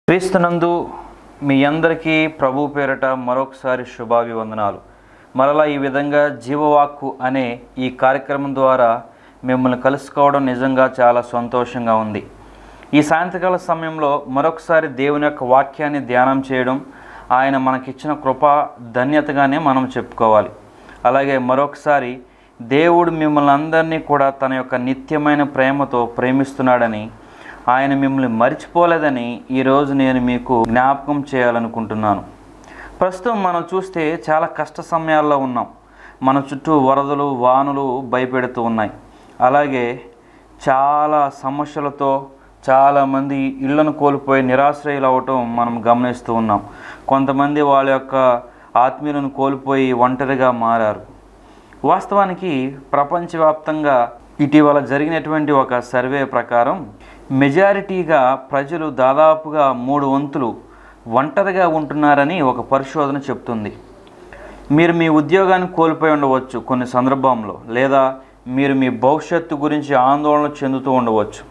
క్రీస్తునందు మీ అందరికీ ప్రభు పేరట మరొకసారి శుభాభివందనాలు మరలా ఈ విధంగా జీవవాక్కు అనే ఈ కార్యక్రమం ద్వారా మిమ్మల్ని కలుసుకోవడం నిజంగా చాలా సంతోషంగా ఉంది ఈ సాయంత్రకాల సమయంలో మరొకసారి దేవుని యొక్క వాక్యాన్ని ధ్యానం చేయడం ఆయన మనకిచ్చిన కృప ధన్యతగానే మనం చెప్పుకోవాలి అలాగే మరొకసారి దేవుడు మిమ్మల్ని అందరినీ కూడా తన యొక్క నిత్యమైన ప్రేమతో ప్రేమిస్తున్నాడని ఆయన మిమ్మల్ని మర్చిపోలేదని ఈరోజు నేను మీకు జ్ఞాపకం చేయాలనుకుంటున్నాను ప్రస్తుతం మనం చూస్తే చాలా కష్ట సమయాల్లో ఉన్నాం మన చుట్టూ వరదలు వానలు భయపెడుతూ ఉన్నాయి అలాగే చాలా సమస్యలతో చాలామంది ఇళ్లను కోల్పోయి నిరాశ్రయులు అవ్వటం మనం గమనిస్తూ ఉన్నాం కొంతమంది వాళ్ళ యొక్క ఆత్మీయులను కోల్పోయి ఒంటరిగా మారారు వాస్తవానికి ప్రపంచవ్యాప్తంగా ఇటీవల జరిగినటువంటి ఒక సర్వే ప్రకారం మెజారిటీగా ప్రజలు దాదాపుగా మూడు వంతులు ఒంటరిగా ఉంటున్నారని ఒక పరిశోధన చెప్తుంది మీరు మీ ఉద్యోగాన్ని కోల్పోయి ఉండవచ్చు కొన్ని సందర్భంలో లేదా మీరు మీ భవిష్యత్తు గురించి ఆందోళన చెందుతూ ఉండవచ్చు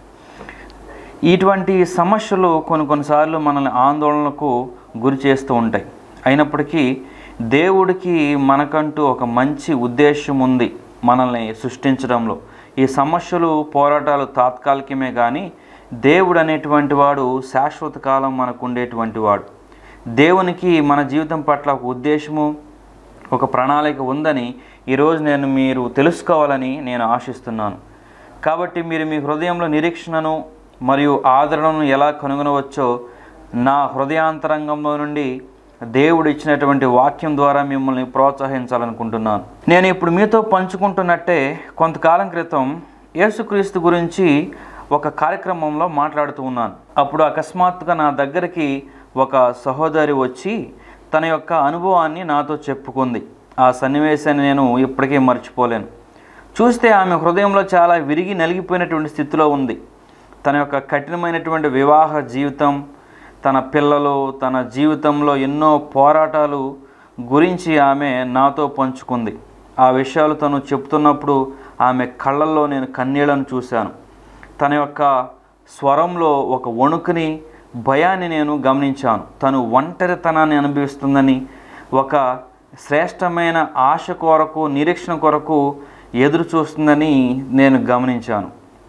ఇటువంటి సమస్యలు కొన్ని కొన్నిసార్లు మనల్ని ఆందోళనకు గురి చేస్తూ ఉంటాయి అయినప్పటికీ దేవుడికి మనకంటూ ఒక మంచి ఉద్దేశం ఉంది మనల్ని సృష్టించడంలో ఈ సమస్యలు పోరాటాలు తాత్కాలికమే కానీ దేవుడు అనేటువంటి వాడు శాశ్వత కాలం మనకు ఉండేటువంటి వాడు దేవునికి మన జీవితం పట్ల ఒక ఉద్దేశము ఒక ప్రణాళిక ఉందని ఈరోజు నేను మీరు తెలుసుకోవాలని నేను ఆశిస్తున్నాను కాబట్టి మీరు మీ హృదయంలో నిరీక్షణను మరియు ఆదరణను ఎలా కనుగొనవచ్చో నా హృదయాంతరంగంలో నుండి దేవుడు ఇచ్చినటువంటి వాక్యం ద్వారా మిమ్మల్ని ప్రోత్సహించాలనుకుంటున్నాను నేను ఇప్పుడు మీతో పంచుకుంటున్నట్టే కొంతకాలం క్రితం యేసుక్రీస్తు గురించి ఒక కార్యక్రమంలో మాట్లాడుతూ ఉన్నాను అప్పుడు అకస్మాత్తుగా నా దగ్గరికి ఒక సహోదరి వచ్చి తన యొక్క అనుభవాన్ని నాతో చెప్పుకుంది ఆ సన్నివేశాన్ని నేను ఇప్పటికీ మర్చిపోలేను చూస్తే ఆమె హృదయంలో చాలా విరిగి నలిగిపోయినటువంటి స్థితిలో ఉంది తన యొక్క కఠినమైనటువంటి వివాహ జీవితం తన పిల్లలు తన జీవితంలో ఎన్నో పోరాటాలు గురించి ఆమె నాతో పంచుకుంది ఆ విషయాలు తను చెప్తున్నప్పుడు ఆమె కళ్ళల్లో నేను కన్నీళ్లను చూశాను తన యొక్క స్వరంలో ఒక వణుకుని భయాన్ని నేను గమనించాను తను ఒంటరితనాన్ని అనుభవిస్తుందని ఒక శ్రేష్టమైన ఆశ కొరకు నిరీక్షణ కొరకు ఎదురు చూస్తుందని నేను గమనించాను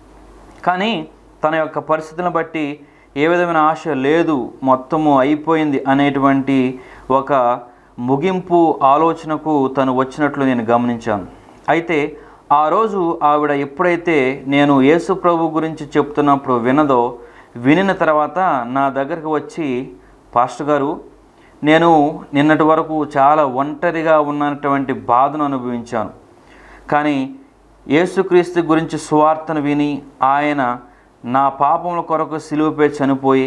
కానీ తన యొక్క పరిస్థితులను బట్టి ఏ విధమైన ఆశ లేదు మొత్తము అయిపోయింది అనేటువంటి ఒక ముగింపు ఆలోచనకు తను వచ్చినట్లు నేను గమనించాను అయితే ఆ రోజు ఆవిడ ఎప్పుడైతే నేను యేసు ప్రభు గురించి చెప్తున్నప్పుడు వినదో వినిన తర్వాత నా దగ్గరకు వచ్చి పాస్టర్ గారు నేను నిన్నటి వరకు చాలా ఒంటరిగా ఉన్నటువంటి బాధను అనుభవించాను కానీ యేసుక్రీస్తు గురించి సువార్తను విని ఆయన నా పాపముల కొరకు సిలువపై చనిపోయి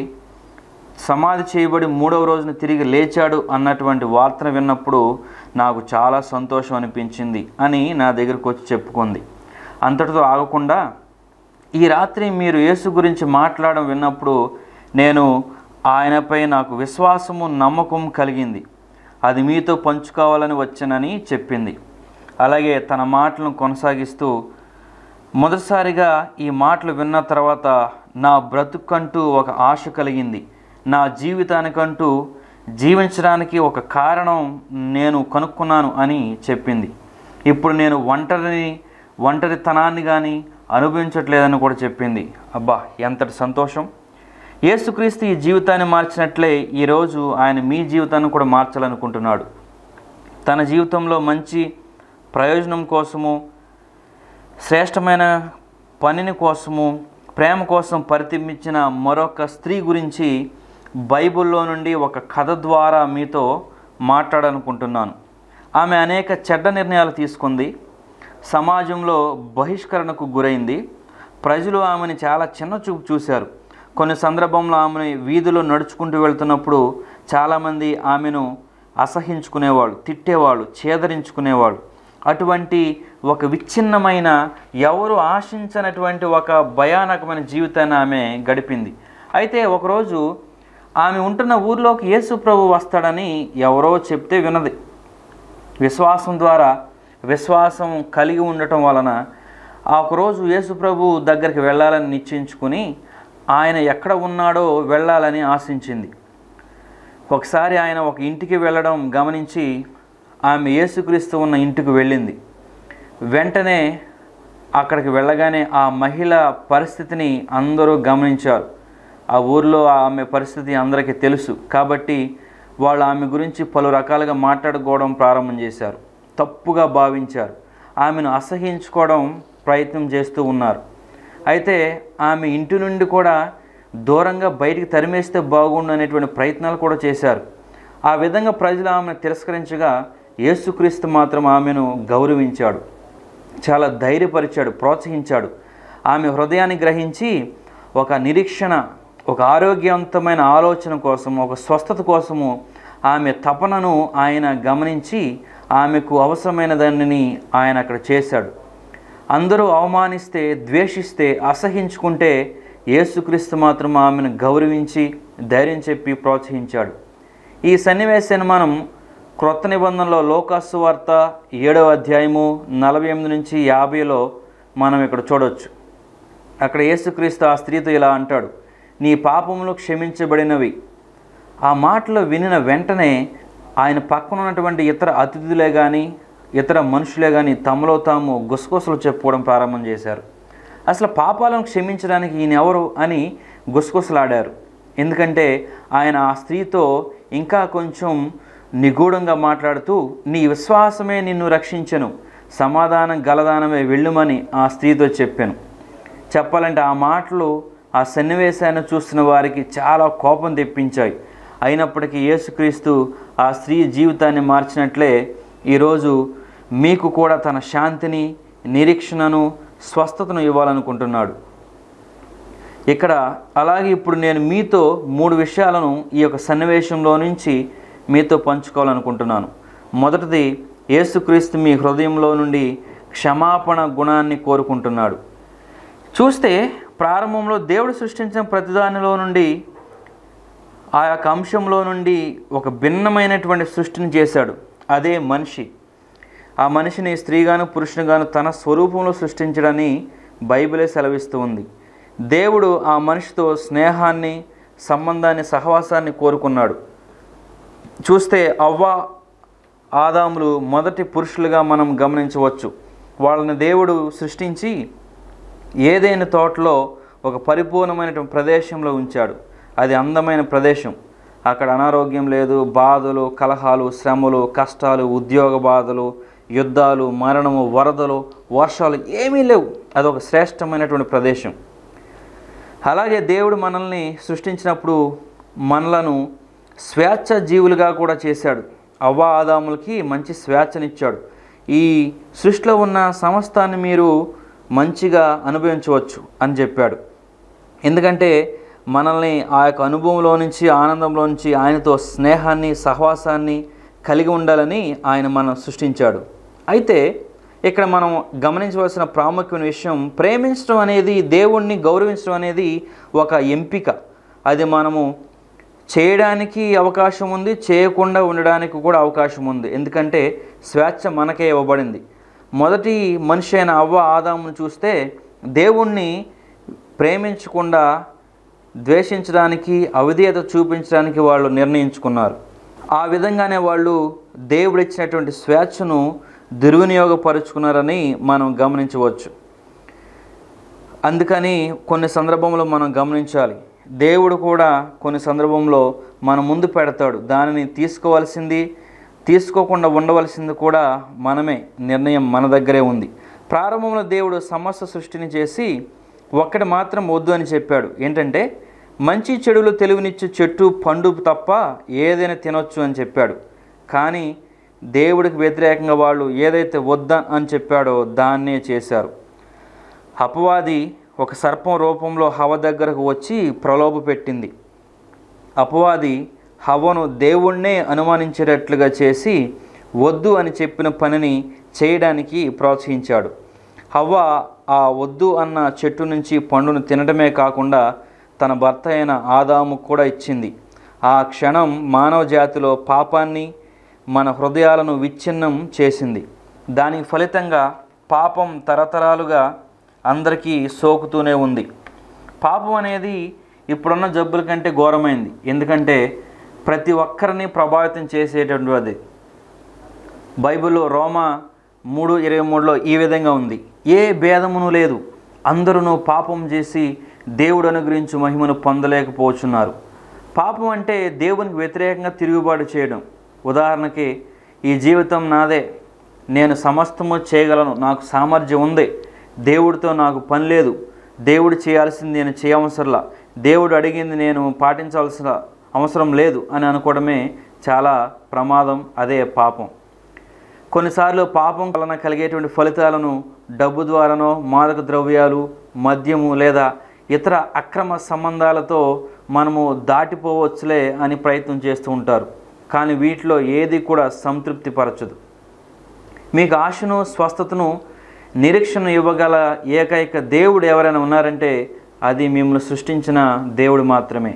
సమాధి చేయబడి మూడవ రోజున తిరిగి లేచాడు అన్నటువంటి వార్తను విన్నప్పుడు నాకు చాలా సంతోషం అనిపించింది అని నా దగ్గరకు వచ్చి చెప్పుకుంది అంతటితో ఆగకుండా ఈ రాత్రి మీరు యేసు గురించి మాట్లాడడం విన్నప్పుడు నేను ఆయనపై నాకు విశ్వాసము నమ్మకం కలిగింది అది మీతో పంచుకోవాలని వచ్చానని చెప్పింది అలాగే తన మాటలను కొనసాగిస్తూ మొదటిసారిగా ఈ మాటలు విన్న తర్వాత నా బ్రతుకంటూ ఒక ఆశ కలిగింది నా జీవితానికంటూ జీవించడానికి ఒక కారణం నేను కనుక్కున్నాను అని చెప్పింది ఇప్పుడు నేను ఒంటరిని ఒంటరితనాన్ని కానీ అనుభవించట్లేదని కూడా చెప్పింది అబ్బా ఎంతటి సంతోషం యేసుక్రీస్తు ఈ జీవితాన్ని మార్చినట్లే ఈరోజు ఆయన మీ జీవితాన్ని కూడా మార్చాలనుకుంటున్నాడు తన జీవితంలో మంచి ప్రయోజనం కోసము శ్రేష్టమైన పనిని కోసము ప్రేమ కోసం పరితిమించిన మరొక స్త్రీ గురించి బైబిల్లో నుండి ఒక కథ ద్వారా మీతో మాట్లాడాలనుకుంటున్నాను ఆమె అనేక చెడ్డ నిర్ణయాలు తీసుకుంది సమాజంలో బహిష్కరణకు గురైంది ప్రజలు ఆమెని చాలా చిన్న చూపు చూశారు కొన్ని సందర్భంలో ఆమెను వీధిలో నడుచుకుంటూ వెళ్తున్నప్పుడు చాలామంది ఆమెను అసహించుకునేవాళ్ళు తిట్టేవాళ్ళు చేదరించుకునేవాళ్ళు అటువంటి ఒక విచ్ఛిన్నమైన ఎవరు ఆశించనటువంటి ఒక భయానకమైన జీవితాన్ని ఆమె గడిపింది అయితే ఒకరోజు ఆమె ఉంటున్న ఊర్లోకి యేసు ప్రభు వస్తాడని ఎవరో చెప్తే వినది విశ్వాసం ద్వారా విశ్వాసం కలిగి ఉండటం వలన ఆ ఒకరోజు యేసు ప్రభు దగ్గరికి వెళ్ళాలని నిశ్చయించుకుని ఆయన ఎక్కడ ఉన్నాడో వెళ్ళాలని ఆశించింది ఒకసారి ఆయన ఒక ఇంటికి వెళ్ళడం గమనించి ఆమె యేసుక్రీస్తు ఉన్న ఇంటికి వెళ్ళింది వెంటనే అక్కడికి వెళ్ళగానే ఆ మహిళ పరిస్థితిని అందరూ గమనించారు ఆ ఊర్లో ఆమె పరిస్థితి అందరికీ తెలుసు కాబట్టి వాళ్ళు ఆమె గురించి పలు రకాలుగా మాట్లాడుకోవడం ప్రారంభం చేశారు తప్పుగా భావించారు ఆమెను అసహించుకోవడం ప్రయత్నం చేస్తూ ఉన్నారు అయితే ఆమె ఇంటి నుండి కూడా దూరంగా బయటికి తరిమేస్తే బాగుండు అనేటువంటి ప్రయత్నాలు కూడా చేశారు ఆ విధంగా ప్రజలు ఆమెను తిరస్కరించగా యేసుక్రీస్తు మాత్రం ఆమెను గౌరవించాడు చాలా ధైర్యపరిచాడు ప్రోత్సహించాడు ఆమె హృదయాన్ని గ్రహించి ఒక నిరీక్షణ ఒక ఆరోగ్యవంతమైన ఆలోచన కోసం ఒక స్వస్థత కోసము ఆమె తపనను ఆయన గమనించి ఆమెకు అవసరమైన దానిని ఆయన అక్కడ చేశాడు అందరూ అవమానిస్తే ద్వేషిస్తే అసహించుకుంటే యేసుక్రీస్తు మాత్రం ఆమెను గౌరవించి ధైర్యం చెప్పి ప్రోత్సహించాడు ఈ సన్నివేశాన్ని మనం క్రొత్త నిబంధనలో లోకాసు వార్త ఏడవ అధ్యాయము నలభై ఎనిమిది నుంచి యాభైలో మనం ఇక్కడ చూడవచ్చు అక్కడ యేసుక్రీస్తు ఆ స్త్రీతో ఇలా అంటాడు నీ పాపములు క్షమించబడినవి ఆ మాటలు వినిన వెంటనే ఆయన పక్కన ఉన్నటువంటి ఇతర అతిథులే కానీ ఇతర మనుషులే కానీ తమలో తాము గుసగుసలు చెప్పుకోవడం ప్రారంభం చేశారు అసలు పాపాలను క్షమించడానికి ఈయన ఎవరు అని గుసగుసలాడారు ఎందుకంటే ఆయన ఆ స్త్రీతో ఇంకా కొంచెం నిగూఢంగా మాట్లాడుతూ నీ విశ్వాసమే నిన్ను రక్షించను సమాధానం గలదానమే వెళ్ళుమని ఆ స్త్రీతో చెప్పాను చెప్పాలంటే ఆ మాటలు ఆ సన్నివేశాన్ని చూస్తున్న వారికి చాలా కోపం తెప్పించాయి అయినప్పటికీ యేసుక్రీస్తు ఆ స్త్రీ జీవితాన్ని మార్చినట్లే ఈరోజు మీకు కూడా తన శాంతిని నిరీక్షణను స్వస్థతను ఇవ్వాలనుకుంటున్నాడు ఇక్కడ అలాగే ఇప్పుడు నేను మీతో మూడు విషయాలను ఈ యొక్క సన్నివేశంలో నుంచి మీతో పంచుకోవాలనుకుంటున్నాను మొదటిది యేసుక్రీస్తు మీ హృదయంలో నుండి క్షమాపణ గుణాన్ని కోరుకుంటున్నాడు చూస్తే ప్రారంభంలో దేవుడు సృష్టించిన ప్రతిదానిలో నుండి ఆ యొక్క అంశంలో నుండి ఒక భిన్నమైనటువంటి సృష్టిని చేశాడు అదే మనిషి ఆ మనిషిని స్త్రీగాను పురుషునిగాను తన స్వరూపంలో సృష్టించడని బైబిలే సెలవిస్తూ ఉంది దేవుడు ఆ మనిషితో స్నేహాన్ని సంబంధాన్ని సహవాసాన్ని కోరుకున్నాడు చూస్తే అవ్వ ఆదాములు మొదటి పురుషులుగా మనం గమనించవచ్చు వాళ్ళని దేవుడు సృష్టించి ఏదైనా తోటలో ఒక పరిపూర్ణమైనటువంటి ప్రదేశంలో ఉంచాడు అది అందమైన ప్రదేశం అక్కడ అనారోగ్యం లేదు బాధలు కలహాలు శ్రమలు కష్టాలు ఉద్యోగ బాధలు యుద్ధాలు మరణము వరదలు వర్షాలు ఏమీ లేవు అదొక శ్రేష్టమైనటువంటి ప్రదేశం అలాగే దేవుడు మనల్ని సృష్టించినప్పుడు మనలను స్వేచ్ఛ జీవులుగా కూడా చేశాడు అవ్వ ఆదాములకి మంచి స్వేచ్ఛనిచ్చాడు ఈ సృష్టిలో ఉన్న సమస్తాన్ని మీరు మంచిగా అనుభవించవచ్చు అని చెప్పాడు ఎందుకంటే మనల్ని ఆ యొక్క అనుభవంలో నుంచి ఆనందంలో నుంచి ఆయనతో స్నేహాన్ని సహవాసాన్ని కలిగి ఉండాలని ఆయన మనం సృష్టించాడు అయితే ఇక్కడ మనం గమనించవలసిన ప్రాముఖ్యమైన విషయం ప్రేమించడం అనేది దేవుణ్ణి గౌరవించడం అనేది ఒక ఎంపిక అది మనము చేయడానికి అవకాశం ఉంది చేయకుండా ఉండడానికి కూడా అవకాశం ఉంది ఎందుకంటే స్వేచ్ఛ మనకే ఇవ్వబడింది మొదటి మనిషి అయిన అవ్వ ఆదామును చూస్తే దేవుణ్ణి ప్రేమించకుండా ద్వేషించడానికి అవిధేయత చూపించడానికి వాళ్ళు నిర్ణయించుకున్నారు ఆ విధంగానే వాళ్ళు దేవుడు ఇచ్చినటువంటి స్వేచ్ఛను దుర్వినియోగపరుచుకున్నారని మనం గమనించవచ్చు అందుకని కొన్ని సందర్భంలో మనం గమనించాలి దేవుడు కూడా కొన్ని సందర్భంలో మన ముందు పెడతాడు దానిని తీసుకోవాల్సింది తీసుకోకుండా ఉండవలసింది కూడా మనమే నిర్ణయం మన దగ్గరే ఉంది ప్రారంభంలో దేవుడు సమస్త సృష్టిని చేసి ఒక్కటి మాత్రం వద్దు అని చెప్పాడు ఏంటంటే మంచి చెడులు తెలివినిచ్చే చెట్టు పండు తప్ప ఏదైనా తినొచ్చు అని చెప్పాడు కానీ దేవుడికి వ్యతిరేకంగా వాళ్ళు ఏదైతే వద్దా అని చెప్పాడో దాన్నే చేశారు అపవాది ఒక సర్పం రూపంలో హవ దగ్గరకు వచ్చి ప్రలోభ పెట్టింది అపవాది హవను దేవుణ్ణే అనుమానించేటట్లుగా చేసి వద్దు అని చెప్పిన పనిని చేయడానికి ప్రోత్సహించాడు హవ్వ ఆ వద్దు అన్న చెట్టు నుంచి పండును తినడమే కాకుండా తన భర్త అయిన ఆదాము కూడా ఇచ్చింది ఆ క్షణం మానవ జాతిలో పాపాన్ని మన హృదయాలను విచ్ఛిన్నం చేసింది దానికి ఫలితంగా పాపం తరతరాలుగా అందరికీ సోకుతూనే ఉంది పాపం అనేది ఇప్పుడున్న జబ్బుల కంటే ఘోరమైంది ఎందుకంటే ప్రతి ఒక్కరిని ప్రభావితం చేసేటటువంటి అది బైబిల్లో రోమా మూడు ఇరవై మూడులో ఈ విధంగా ఉంది ఏ భేదమును లేదు అందరూ పాపం చేసి దేవుడు అనుగ్రహించు మహిమను పొందలేకపోతున్నారు పాపం అంటే దేవునికి వ్యతిరేకంగా తిరుగుబాటు చేయడం ఉదాహరణకి ఈ జీవితం నాదే నేను సమస్తము చేయగలను నాకు సామర్థ్యం ఉంది దేవుడితో నాకు పని లేదు దేవుడు చేయాల్సింది నేను చేయవసరంలా దేవుడు అడిగింది నేను పాటించాల్సిన అవసరం లేదు అని అనుకోవడమే చాలా ప్రమాదం అదే పాపం కొన్నిసార్లు పాపం వలన కలిగేటువంటి ఫలితాలను డబ్బు ద్వారానో మాదక ద్రవ్యాలు మద్యము లేదా ఇతర అక్రమ సంబంధాలతో మనము దాటిపోవచ్చులే అని ప్రయత్నం చేస్తూ ఉంటారు కానీ వీటిలో ఏది కూడా సంతృప్తిపరచదు మీకు ఆశను స్వస్థతను నిరీక్షణ ఇవ్వగల ఏకైక దేవుడు ఎవరైనా ఉన్నారంటే అది మిమ్మల్ని సృష్టించిన దేవుడు మాత్రమే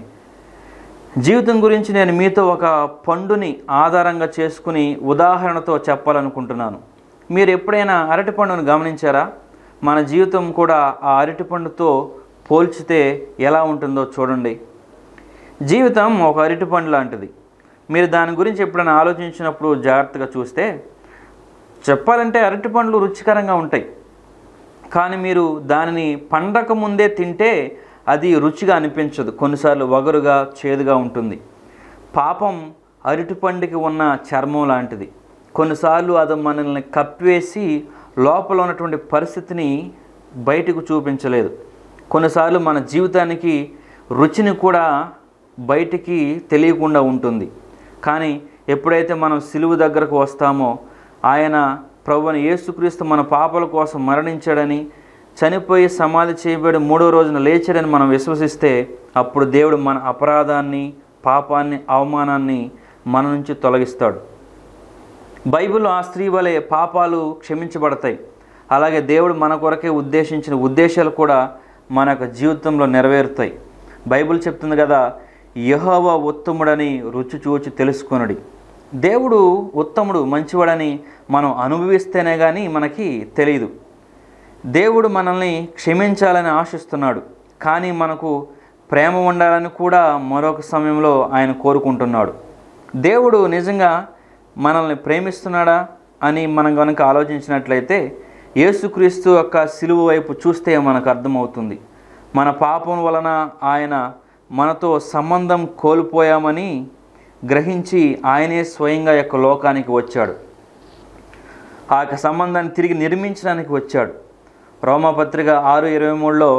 జీవితం గురించి నేను మీతో ఒక పండుని ఆధారంగా చేసుకుని ఉదాహరణతో చెప్పాలనుకుంటున్నాను మీరు ఎప్పుడైనా అరటి పండును గమనించారా మన జీవితం కూడా ఆ అరటి పండుతో పోల్చితే ఎలా ఉంటుందో చూడండి జీవితం ఒక అరటి పండు లాంటిది మీరు దాని గురించి ఎప్పుడైనా ఆలోచించినప్పుడు జాగ్రత్తగా చూస్తే చెప్పాలంటే అరటి పండ్లు రుచికరంగా ఉంటాయి కానీ మీరు దానిని పండక ముందే తింటే అది రుచిగా అనిపించదు కొన్నిసార్లు వగరుగా చేదుగా ఉంటుంది పాపం అరటిపండుకి ఉన్న చర్మం లాంటిది కొన్నిసార్లు అది మనల్ని కప్పివేసి లోపల ఉన్నటువంటి పరిస్థితిని బయటకు చూపించలేదు కొన్నిసార్లు మన జీవితానికి రుచిని కూడా బయటికి తెలియకుండా ఉంటుంది కానీ ఎప్పుడైతే మనం సిలువు దగ్గరకు వస్తామో ఆయన ప్రభుని యేసుక్రీస్తు మన పాపల కోసం మరణించాడని చనిపోయి సమాధి చేయబడి మూడో రోజున లేచాడని మనం విశ్వసిస్తే అప్పుడు దేవుడు మన అపరాధాన్ని పాపాన్ని అవమానాన్ని మన నుంచి తొలగిస్తాడు బైబిల్లో ఆ స్త్రీ వలె పాపాలు క్షమించబడతాయి అలాగే దేవుడు మన కొరకే ఉద్దేశించిన ఉద్దేశాలు కూడా మన యొక్క జీవితంలో నెరవేరుతాయి బైబిల్ చెప్తుంది కదా యహోవ ఉత్తముడని రుచి చూచి తెలుసుకొనుడి దేవుడు ఉత్తముడు మంచివాడని మనం అనుభవిస్తేనే కానీ మనకి తెలియదు దేవుడు మనల్ని క్షమించాలని ఆశిస్తున్నాడు కానీ మనకు ప్రేమ ఉండాలని కూడా మరొక సమయంలో ఆయన కోరుకుంటున్నాడు దేవుడు నిజంగా మనల్ని ప్రేమిస్తున్నాడా అని మనం కనుక ఆలోచించినట్లయితే యేసుక్రీస్తు యొక్క సిలువ వైపు చూస్తే మనకు అర్థమవుతుంది మన పాపం వలన ఆయన మనతో సంబంధం కోల్పోయామని గ్రహించి ఆయనే స్వయంగా యొక్క లోకానికి వచ్చాడు ఆ యొక్క సంబంధాన్ని తిరిగి నిర్మించడానికి వచ్చాడు రోమపత్రిక ఆరు ఇరవై మూడులో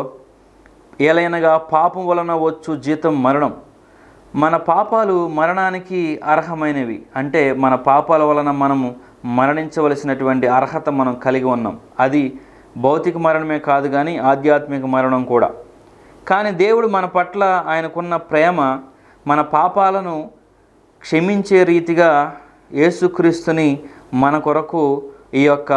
ఏలైనగా పాపం వలన వచ్చు జీతం మరణం మన పాపాలు మరణానికి అర్హమైనవి అంటే మన పాపాల వలన మనము మరణించవలసినటువంటి అర్హత మనం కలిగి ఉన్నాం అది భౌతిక మరణమే కాదు కానీ ఆధ్యాత్మిక మరణం కూడా కానీ దేవుడు మన పట్ల ఆయనకున్న ప్రేమ మన పాపాలను క్షమించే రీతిగా యేసుక్రీస్తుని మన కొరకు ఈ యొక్క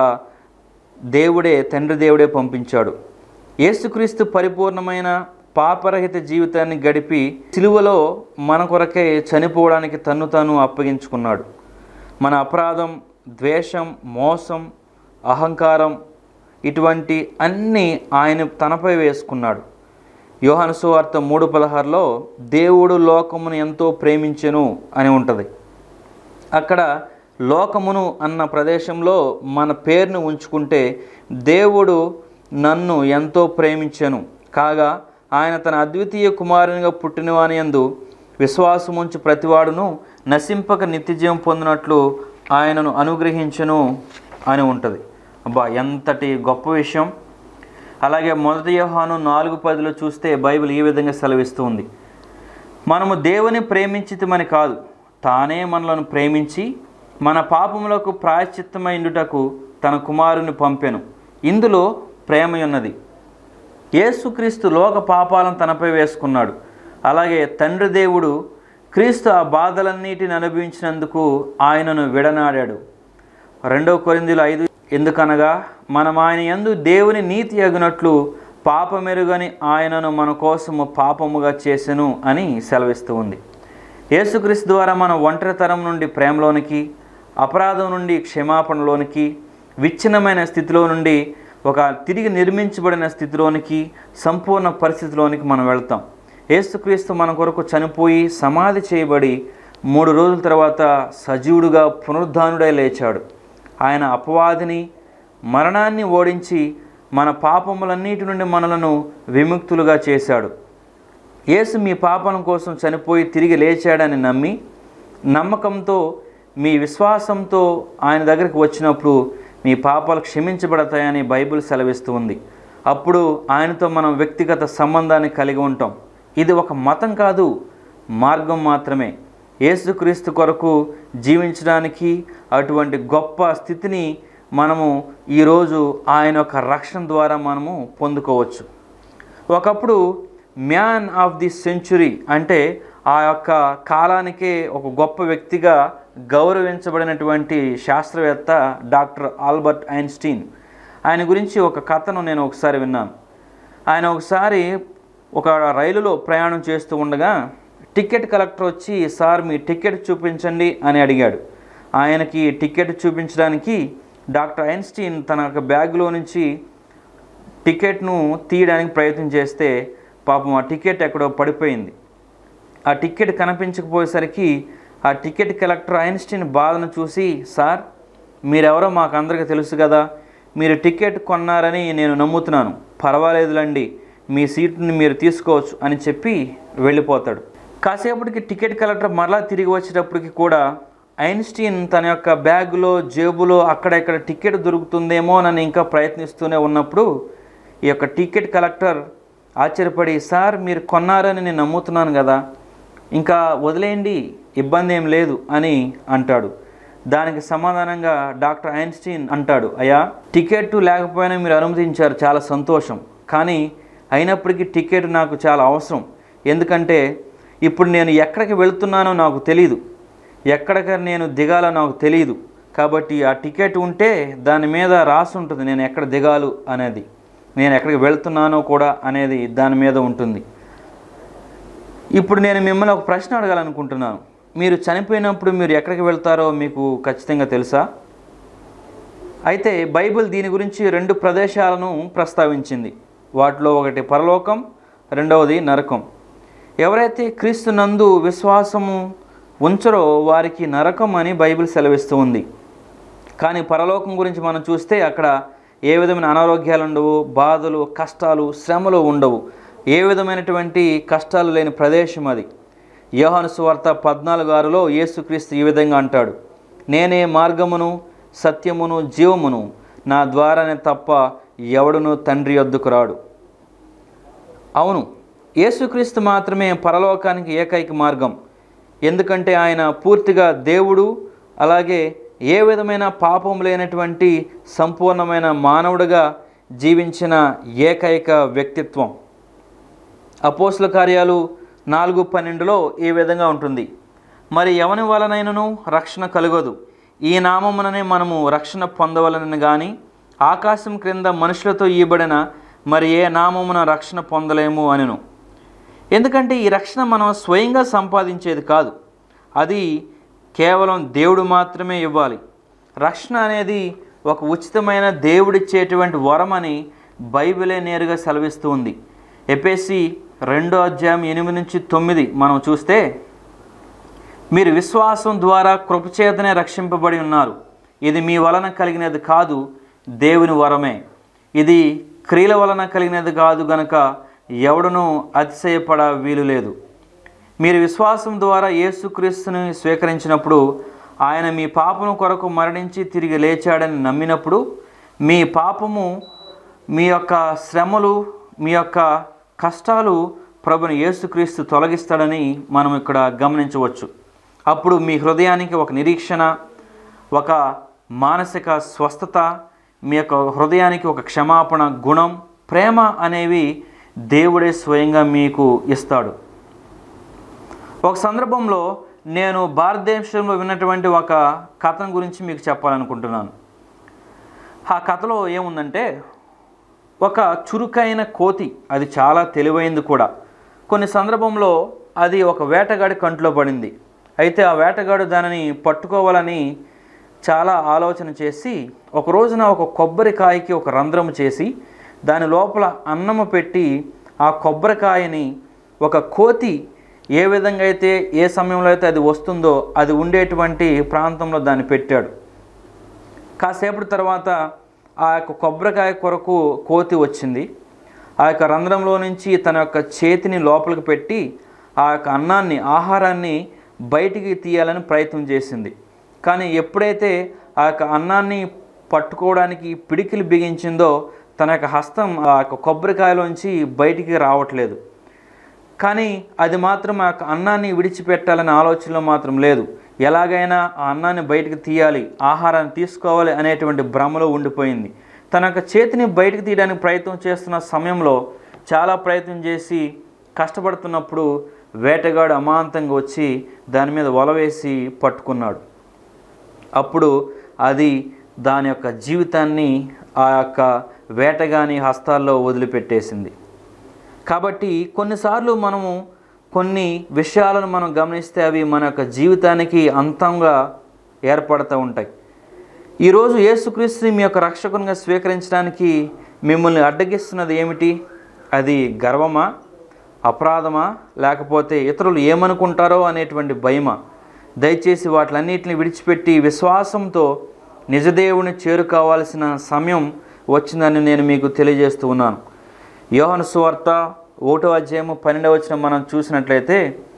దేవుడే తండ్రి దేవుడే పంపించాడు యేసుక్రీస్తు పరిపూర్ణమైన పాపరహిత జీవితాన్ని గడిపి సిలువలో మన కొరకే చనిపోవడానికి తన్ను తాను అప్పగించుకున్నాడు మన అపరాధం ద్వేషం మోసం అహంకారం ఇటువంటి అన్నీ ఆయన తనపై వేసుకున్నాడు యోహాను సువార్త మూడు పదహారులో దేవుడు లోకమును ఎంతో ప్రేమించెను అని ఉంటుంది అక్కడ లోకమును అన్న ప్రదేశంలో మన పేరును ఉంచుకుంటే దేవుడు నన్ను ఎంతో ప్రేమించెను కాగా ఆయన తన అద్వితీయ కుమారునిగా పుట్టినవాని యందు విశ్వాసముంచి ప్రతివాడును నశింపక నిత్యజీవం పొందినట్లు ఆయనను అనుగ్రహించను అని ఉంటుంది అబ్బా ఎంతటి గొప్ప విషయం అలాగే మొదటి యోహాను నాలుగు పదిలో చూస్తే బైబిల్ ఈ విధంగా సెలవిస్తుంది మనము దేవుని ప్రేమించితమని కాదు తానే మనలను ప్రేమించి మన పాపములకు ప్రాయశ్చిత్తమైండుటకు తన కుమారుని పంపెను ఇందులో ప్రేమ ఉన్నది యేసుక్రీస్తు లోక పాపాలను తనపై వేసుకున్నాడు అలాగే తండ్రి దేవుడు క్రీస్తు ఆ బాధలన్నిటిని అనుభవించినందుకు ఆయనను విడనాడాడు రెండవ కొరిందులు ఐదు ఎందుకనగా మనం ఆయన యందు దేవుని నీతి అగినట్లు పాపమెరుగని ఆయనను మన కోసము పాపముగా చేసెను అని సెలవిస్తూ ఉంది యేసుక్రీస్తు ద్వారా మన ఒంటరితనం నుండి ప్రేమలోనికి అపరాధం నుండి క్షమాపణలోనికి విచ్ఛిన్నమైన స్థితిలో నుండి ఒక తిరిగి నిర్మించబడిన స్థితిలోనికి సంపూర్ణ పరిస్థితిలోనికి మనం వెళ్తాం యేసుక్రీస్తు మన కొరకు చనిపోయి సమాధి చేయబడి మూడు రోజుల తర్వాత సజీవుడుగా పునరుద్ధానుడై లేచాడు ఆయన అపవాదిని మరణాన్ని ఓడించి మన పాపములన్నిటి నుండి మనలను విముక్తులుగా చేశాడు యేసు మీ పాపం కోసం చనిపోయి తిరిగి లేచాడని నమ్మి నమ్మకంతో మీ విశ్వాసంతో ఆయన దగ్గరికి వచ్చినప్పుడు మీ పాపాలు క్షమించబడతాయని బైబిల్ సెలవిస్తూ ఉంది అప్పుడు ఆయనతో మనం వ్యక్తిగత సంబంధాన్ని కలిగి ఉంటాం ఇది ఒక మతం కాదు మార్గం మాత్రమే యేసుక్రీస్తు కొరకు జీవించడానికి అటువంటి గొప్ప స్థితిని మనము ఈరోజు ఆయన యొక్క రక్షణ ద్వారా మనము పొందుకోవచ్చు ఒకప్పుడు మ్యాన్ ఆఫ్ ది సెంచురీ అంటే ఆ యొక్క కాలానికే ఒక గొప్ప వ్యక్తిగా గౌరవించబడినటువంటి శాస్త్రవేత్త డాక్టర్ ఆల్బర్ట్ ఐన్స్టీన్ ఆయన గురించి ఒక కథను నేను ఒకసారి విన్నాను ఆయన ఒకసారి ఒక రైలులో ప్రయాణం చేస్తూ ఉండగా టికెట్ కలెక్టర్ వచ్చి సార్ మీ టికెట్ చూపించండి అని అడిగాడు ఆయనకి టికెట్ చూపించడానికి డాక్టర్ ఐన్స్టీన్ తన యొక్క బ్యాగ్లో నుంచి టికెట్ను తీయడానికి ప్రయత్నం చేస్తే పాపం ఆ టికెట్ ఎక్కడో పడిపోయింది ఆ టికెట్ కనిపించకపోయేసరికి ఆ టికెట్ కలెక్టర్ ఐన్స్టీన్ బాధను చూసి సార్ మీరెవరో మాకు అందరికీ తెలుసు కదా మీరు టికెట్ కొన్నారని నేను నమ్ముతున్నాను పర్వాలేదులండి మీ సీట్ని మీరు తీసుకోవచ్చు అని చెప్పి వెళ్ళిపోతాడు కాసేపటికి టికెట్ కలెక్టర్ మరలా తిరిగి వచ్చేటప్పటికి కూడా ఐన్స్టీన్ తన యొక్క బ్యాగులో జేబులో అక్కడ ఇక్కడ టికెట్ దొరుకుతుందేమో అని ఇంకా ప్రయత్నిస్తూనే ఉన్నప్పుడు ఈ యొక్క టికెట్ కలెక్టర్ ఆశ్చర్యపడి సార్ మీరు కొన్నారని నేను నమ్ముతున్నాను కదా ఇంకా వదిలేయండి ఇబ్బంది ఏం లేదు అని అంటాడు దానికి సమాధానంగా డాక్టర్ ఐన్స్టీన్ అంటాడు అయ్యా టికెట్ లేకపోయినా మీరు అనుమతించారు చాలా సంతోషం కానీ అయినప్పటికీ టికెట్ నాకు చాలా అవసరం ఎందుకంటే ఇప్పుడు నేను ఎక్కడికి వెళ్తున్నానో నాకు తెలియదు ఎక్కడికి నేను దిగాలో నాకు తెలియదు కాబట్టి ఆ టికెట్ ఉంటే దాని మీద రాసి ఉంటుంది నేను ఎక్కడ దిగాలు అనేది నేను ఎక్కడికి వెళ్తున్నానో కూడా అనేది దాని మీద ఉంటుంది ఇప్పుడు నేను మిమ్మల్ని ఒక ప్రశ్న అడగాలనుకుంటున్నాను మీరు చనిపోయినప్పుడు మీరు ఎక్కడికి వెళ్తారో మీకు ఖచ్చితంగా తెలుసా అయితే బైబిల్ దీని గురించి రెండు ప్రదేశాలను ప్రస్తావించింది వాటిలో ఒకటి పరలోకం రెండవది నరకం ఎవరైతే క్రీస్తు నందు విశ్వాసము ఉంచరో వారికి నరకం అని బైబిల్ సెలవిస్తూ ఉంది కానీ పరలోకం గురించి మనం చూస్తే అక్కడ ఏ విధమైన అనారోగ్యాలు ఉండవు బాధలు కష్టాలు శ్రమలు ఉండవు ఏ విధమైనటువంటి కష్టాలు లేని ప్రదేశం అది యోహాను సువార్త పద్నాలుగు ఆరులో యేసుక్రీస్తు ఈ విధంగా అంటాడు నేనే మార్గమును సత్యమును జీవమును నా ద్వారానే తప్ప ఎవడును తండ్రి వద్దకు రాడు అవును యేసుక్రీస్తు మాత్రమే పరలోకానికి ఏకైక మార్గం ఎందుకంటే ఆయన పూర్తిగా దేవుడు అలాగే ఏ విధమైన పాపం లేనటువంటి సంపూర్ణమైన మానవుడిగా జీవించిన ఏకైక వ్యక్తిత్వం అపోస్ల కార్యాలు నాలుగు పన్నెండులో ఈ విధంగా ఉంటుంది మరి ఎవని వలనైనను రక్షణ కలగదు ఈ నామముననే మనము రక్షణ పొందవలనని కానీ ఆకాశం క్రింద మనుషులతో ఇవ్వబడిన మరి ఏ నామమున రక్షణ పొందలేము అనెను ఎందుకంటే ఈ రక్షణ మనం స్వయంగా సంపాదించేది కాదు అది కేవలం దేవుడు మాత్రమే ఇవ్వాలి రక్షణ అనేది ఒక ఉచితమైన దేవుడిచ్చేటువంటి వరం అని బైబిలే నేరుగా సెలవిస్తూ ఉంది ఎపిఎస్సి రెండో అధ్యాయం ఎనిమిది నుంచి తొమ్మిది మనం చూస్తే మీరు విశ్వాసం ద్వారా కృపచేతనే రక్షింపబడి ఉన్నారు ఇది మీ వలన కలిగినది కాదు దేవుని వరమే ఇది క్రియల వలన కలిగినది కాదు గనక ఎవడునూ అతిశయపడ వీలు లేదు మీరు విశ్వాసం ద్వారా యేసుక్రీస్తుని స్వీకరించినప్పుడు ఆయన మీ పాపము కొరకు మరణించి తిరిగి లేచాడని నమ్మినప్పుడు మీ పాపము మీ యొక్క శ్రమలు మీ యొక్క కష్టాలు ప్రభుని యేసుక్రీస్తు తొలగిస్తాడని మనం ఇక్కడ గమనించవచ్చు అప్పుడు మీ హృదయానికి ఒక నిరీక్షణ ఒక మానసిక స్వస్థత మీ యొక్క హృదయానికి ఒక క్షమాపణ గుణం ప్రేమ అనేవి దేవుడే స్వయంగా మీకు ఇస్తాడు ఒక సందర్భంలో నేను భారతదేశంలో విన్నటువంటి ఒక కథను గురించి మీకు చెప్పాలనుకుంటున్నాను ఆ కథలో ఏముందంటే ఒక చురుకైన కోతి అది చాలా తెలివైంది కూడా కొన్ని సందర్భంలో అది ఒక వేటగాడి కంట్లో పడింది అయితే ఆ వేటగాడు దానిని పట్టుకోవాలని చాలా ఆలోచన చేసి ఒక రోజున ఒక కొబ్బరికాయకి ఒక రంధ్రము చేసి దాని లోపల అన్నము పెట్టి ఆ కొబ్బరికాయని ఒక కోతి ఏ విధంగా అయితే ఏ సమయంలో అయితే అది వస్తుందో అది ఉండేటువంటి ప్రాంతంలో దాన్ని పెట్టాడు కాసేపటి తర్వాత ఆ యొక్క కొబ్బరికాయ కొరకు కోతి వచ్చింది ఆ యొక్క రంధ్రంలో నుంచి తన యొక్క చేతిని లోపలికి పెట్టి ఆ యొక్క అన్నాన్ని ఆహారాన్ని బయటికి తీయాలని ప్రయత్నం చేసింది కానీ ఎప్పుడైతే ఆ యొక్క అన్నాన్ని పట్టుకోవడానికి పిడికిలు బిగించిందో తన యొక్క హస్తం ఆ యొక్క కొబ్బరికాయలోంచి బయటికి రావట్లేదు కానీ అది మాత్రం ఆ యొక్క అన్నాన్ని విడిచిపెట్టాలనే ఆలోచనలో మాత్రం లేదు ఎలాగైనా ఆ అన్నాన్ని బయటకు తీయాలి ఆహారాన్ని తీసుకోవాలి అనేటువంటి భ్రమలో ఉండిపోయింది తన యొక్క చేతిని బయటకు తీయడానికి ప్రయత్నం చేస్తున్న సమయంలో చాలా ప్రయత్నం చేసి కష్టపడుతున్నప్పుడు వేటగాడు అమాంతంగా వచ్చి దాని మీద వల వేసి పట్టుకున్నాడు అప్పుడు అది దాని యొక్క జీవితాన్ని ఆ యొక్క వేటగాని హస్తాల్లో వదిలిపెట్టేసింది కాబట్టి కొన్నిసార్లు మనము కొన్ని విషయాలను మనం గమనిస్తే అవి మన యొక్క జీవితానికి అంతంగా ఏర్పడుతూ ఉంటాయి ఈరోజు యేసుక్రీస్తుని మీ యొక్క రక్షకునిగా స్వీకరించడానికి మిమ్మల్ని అడ్డగిస్తున్నది ఏమిటి అది గర్వమా అపరాధమా లేకపోతే ఇతరులు ఏమనుకుంటారో అనేటువంటి భయమా దయచేసి వాటిలన్నిటిని విడిచిపెట్టి విశ్వాసంతో నిజదేవుని చేరుకోవాల్సిన సమయం వచ్చిందని నేను మీకు తెలియజేస్తూ ఉన్నాను యోహను సువార్త ఒకటో అధ్యాయము పన్నెండవ వచ్చిన మనం చూసినట్లయితే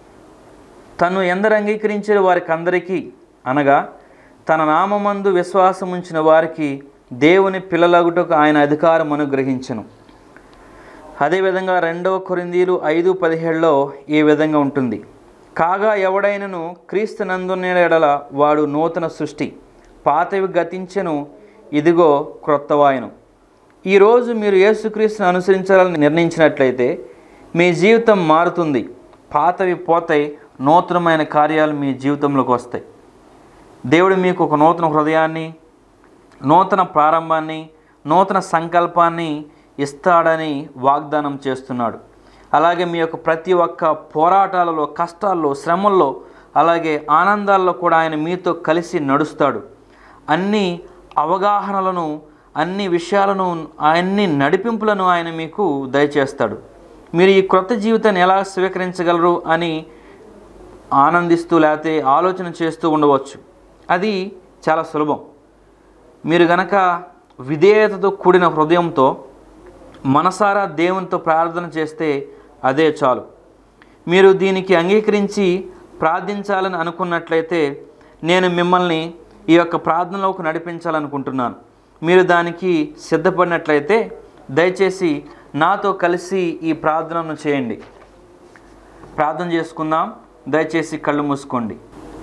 తను ఎందరు అంగీకరించే వారికి అందరికీ అనగా తన నామమందు విశ్వాసం ఉంచిన వారికి దేవుని పిల్లలగుటకు ఆయన అధికారం అనుగ్రహించను అదేవిధంగా రెండవ కొరిందీలు ఐదు పదిహేడులో ఈ విధంగా ఉంటుంది కాగా ఎవడైనను క్రీస్తు నందున్న ఎడల వాడు నూతన సృష్టి పాతవి గతించెను ఇదిగో క్రొత్తవాయను ఈరోజు మీరు యేసుక్రీస్తుని అనుసరించాలని నిర్ణయించినట్లయితే మీ జీవితం మారుతుంది పాతవి పోతాయి నూతనమైన కార్యాలు మీ జీవితంలోకి వస్తాయి దేవుడు మీకు ఒక నూతన హృదయాన్ని నూతన ప్రారంభాన్ని నూతన సంకల్పాన్ని ఇస్తాడని వాగ్దానం చేస్తున్నాడు అలాగే మీ యొక్క ప్రతి ఒక్క పోరాటాలలో కష్టాల్లో శ్రమల్లో అలాగే ఆనందాల్లో కూడా ఆయన మీతో కలిసి నడుస్తాడు అన్ని అవగాహనలను అన్ని విషయాలను అన్ని నడిపింపులను ఆయన మీకు దయచేస్తాడు మీరు ఈ క్రొత్త జీవితాన్ని ఎలా స్వీకరించగలరు అని ఆనందిస్తూ లేకపోతే ఆలోచన చేస్తూ ఉండవచ్చు అది చాలా సులభం మీరు గనక విధేయతతో కూడిన హృదయంతో మనసారా దేవునితో ప్రార్థన చేస్తే అదే చాలు మీరు దీనికి అంగీకరించి ప్రార్థించాలని అనుకున్నట్లయితే నేను మిమ్మల్ని ఈ యొక్క ప్రార్థనలోకి నడిపించాలనుకుంటున్నాను మీరు దానికి సిద్ధపడినట్లయితే దయచేసి నాతో కలిసి ఈ ప్రార్థనను చేయండి ప్రార్థన చేసుకుందాం దయచేసి కళ్ళు మూసుకోండి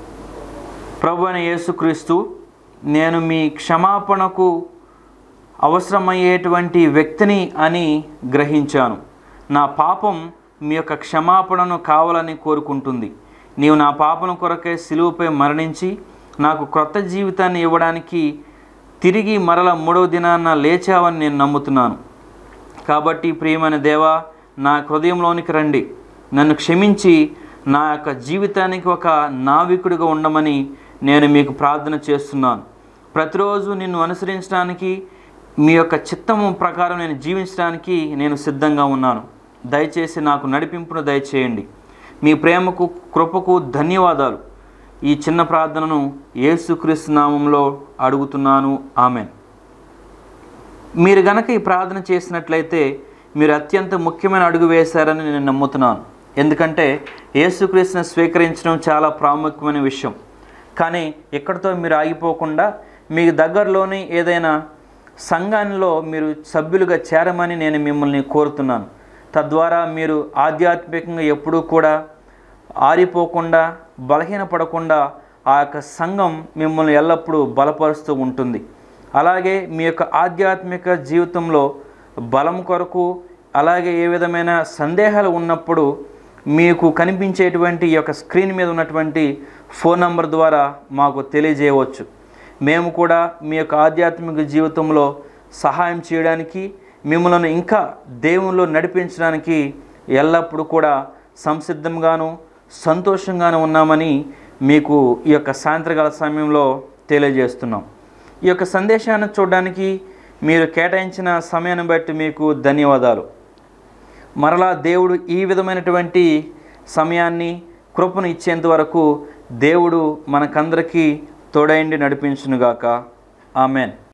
ప్రభు అయిన యేసుక్రీస్తు నేను మీ క్షమాపణకు అవసరమయ్యేటువంటి వ్యక్తిని అని గ్రహించాను నా పాపం మీ యొక్క క్షమాపణను కావాలని కోరుకుంటుంది నీవు నా పాపం కొరకే సిలువుపై మరణించి నాకు క్రొత్త జీవితాన్ని ఇవ్వడానికి తిరిగి మరల మూడవ దినాన్న లేచావని నేను నమ్ముతున్నాను కాబట్టి ప్రియమైన దేవా నా హృదయంలోనికి రండి నన్ను క్షమించి నా యొక్క జీవితానికి ఒక నావికుడిగా ఉండమని నేను మీకు ప్రార్థన చేస్తున్నాను ప్రతిరోజు నిన్ను అనుసరించడానికి మీ యొక్క చిత్తము ప్రకారం నేను జీవించడానికి నేను సిద్ధంగా ఉన్నాను దయచేసి నాకు నడిపింపును దయచేయండి మీ ప్రేమకు కృపకు ధన్యవాదాలు ఈ చిన్న ప్రార్థనను యేసుక్రీస్తు నామంలో అడుగుతున్నాను ఆమెన్ మీరు గనక ఈ ప్రార్థన చేసినట్లయితే మీరు అత్యంత ముఖ్యమైన అడుగు వేశారని నేను నమ్ముతున్నాను ఎందుకంటే యేసుక్రీస్తుని స్వీకరించడం చాలా ప్రాముఖ్యమైన విషయం కానీ ఇక్కడితో మీరు ఆగిపోకుండా మీకు దగ్గరలోని ఏదైనా సంఘానిలో మీరు సభ్యులుగా చేరమని నేను మిమ్మల్ని కోరుతున్నాను తద్వారా మీరు ఆధ్యాత్మికంగా ఎప్పుడూ కూడా ఆరిపోకుండా బలహీనపడకుండా ఆ యొక్క సంఘం మిమ్మల్ని ఎల్లప్పుడూ బలపరుస్తూ ఉంటుంది అలాగే మీ యొక్క ఆధ్యాత్మిక జీవితంలో బలం కొరకు అలాగే ఏ విధమైన సందేహాలు ఉన్నప్పుడు మీకు కనిపించేటువంటి ఈ యొక్క స్క్రీన్ మీద ఉన్నటువంటి ఫోన్ నంబర్ ద్వారా మాకు తెలియజేయవచ్చు మేము కూడా మీ యొక్క ఆధ్యాత్మిక జీవితంలో సహాయం చేయడానికి మిమ్మల్ని ఇంకా దేవునిలో నడిపించడానికి ఎల్లప్పుడూ కూడా సంసిద్ధంగాను సంతోషంగాను ఉన్నామని మీకు ఈ యొక్క సాయంత్రకాల సమయంలో తెలియజేస్తున్నాం ఈ యొక్క సందేశాన్ని చూడడానికి మీరు కేటాయించిన సమయాన్ని బట్టి మీకు ధన్యవాదాలు మరలా దేవుడు ఈ విధమైనటువంటి సమయాన్ని కృపను ఇచ్చేంత వరకు దేవుడు మనకందరికీ తోడైండి నడిపించునుగాక ఆమెన్